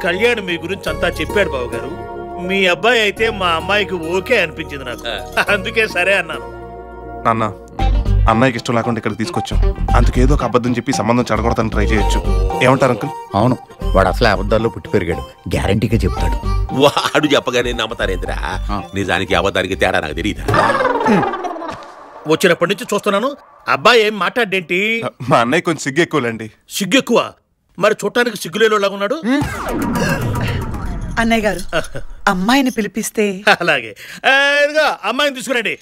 కళ్యాణ్ మీ గురించి అంతా చెప్పాడు బాబు గారు మీ అబ్బాయి అయితే మా అమ్మాయికి ఓకే అనిపించింది నాకు అందుకే సరే అన్నాను నాన్న అన్నయ్యకి ఇష్టం లేకుండా ఇక్కడికి తీసుకొచ్చాం అందుకేదో ఒక అబద్ధం చెప్పి సంబంధం చెడగొడతాను ట్రై చేయొచ్చు ఏమంటారు అంకుల్ అవును వాడు అసలే అబద్ధాల్లో పుట్టి పెరిగాడు గ్యారంటీగా చెప్తాడు వాడు చెప్పగానే నమ్మతారేంద్రా నిజానికి అబద్ధానికి తేడా నాకు తెలియదా వచ్చినప్పటి నుంచి చూస్తున్నాను అబ్బాయి ఏం మాట్లాడేంటి మా అన్నయ్య కొంచెం సిగ్గు ఎక్కువలేండి సిగ్గు ఎక్కువ మరి చూడటానికి సిగ్గులేలోలాగా ఉన్నాడు అన్నయ్య గారు అమ్మాయిని పిలిపిస్తే అలాగే ఆ, ఇదిగో అమ్మాయిని తీసుకురండి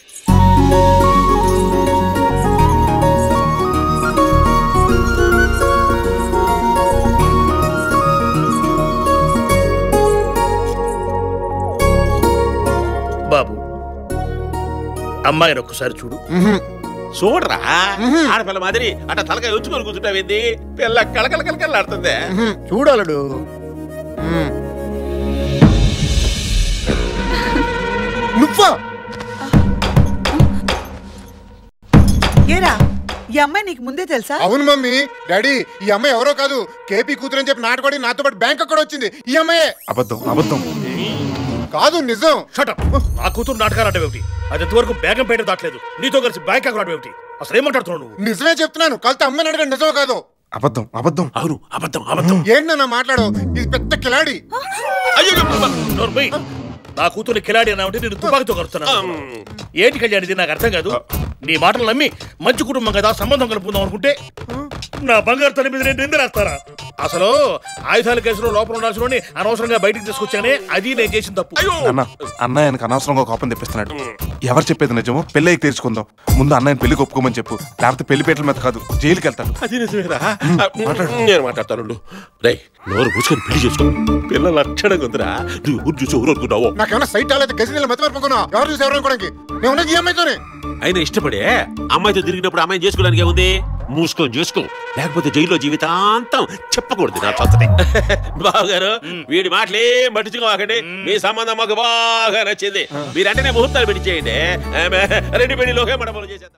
బాబు అమ్మాయిని ఒక్కసారి చూడు చూడరా ఆడపిల్ల మాదిరి అట్ట తలకాయ ఉంచుకొని కూర్చుంటావేంది పిల్ల కళకళ కళకళలాడుతుంది చూడలడు నువ్వా ఏరా ఈ అమ్మాయి నీకు ముందే తెలుసా అవును మమ్మీ డాడీ ఈ అమ్మాయి ఎవరో కాదు కేపీ కూతురు అని చెప్పి నాటపడి నాతో పాటు బ్యాంక్ కూడా వచ్చింది ఈ అమ్మాయే అబద్ధం అబద్ధం కాదు నిజం షటప్ నా కూతురు నాటకాలు అంటే ఏమిటి అది ఇంతవరకు బేగం పేట దాటలేదు నీతో కలిసి బ్యాంక్ అకౌంట్ ఏమిటి అసలు ఏమంటాడుతున్నావు నువ్వు నిజమే చెప్తున్నాను కలితే అమ్మాయిని అడగండి నిజమో కాదు అబద్ధం అబద్ధం అవును అబద్ధం అబద్ధం ఏంటి నాన్న మాట్లాడు ఇది పెద్ద కిలాడి అయ్యో నోరు మూయ్. నా కూతురు కిలాడి అన్నావంటే నేను తుపాకితో కలుస్తున్నాను ఏంటి కళ్యాణ్ ఇది నాకు అర్థం కాదు నీ మాటలు నమ్మి మంచి కుటుంబం కదా సంబంధం కలుపుకుందాం అనుకుంటే నా బంగారు తల్లి మీద నేను నిందలేస్తారా అసలు ఆయుధాల కేసులో లోపల ఉండాల్సిన అనవసరంగా బయటికి తీసుకొచ్చానే అది నేను చేసిన తప్పు అన్న అన్నయ్య ఆయనకు అనవసరంగా కోపం తెప్పిస్తున్నాడు ఎవరు చెప్పేది నిజమో పెళ్ళికి తీర్చుకుందాం ముందు అన్నయ్యని పెళ్లికి ఒప్పుకోమని చెప్పు లేకపోతే పెళ్లి పీటల మీద కాదు జైలుకి వెళ్తాడు అది నిజమేరా నేను మాట్లాడతాను రే నోరు మూసుకొని పెళ్లి చేసుకో పిల్ల లక్షణంగా ఉందిరా నువ్వు ఊరు చూసి ఊరు అనుకున్నావు నాకేమైనా సైట్ అలా గజి నెల మతి మరపుకున్నా ఎవరు చూసి ఎవరు అనుకోడానికి నేను ఉన్నది ఈ అమ్మాయితోనే అయినా ఇష్టపడే అమ్మాయితో తిరిగినప్పుడు అమ్మాయిని చేసుకోవడానికి ఏముంది మూసుకొని చేసుకో లేకపోతే జైల్లో జీవితాంతం చెప్పకూడదు నా చచ్చటే బావగారు వీడి మాటలే పట్టించుకోకండి మీ సంబంధం మాకు బాగా నచ్చింది మీరంటేనే ముహూర్తాలు పెట్టించేయండి ఆమె రెండు పెళ్లిలోకే మనములు చేసేద్దాం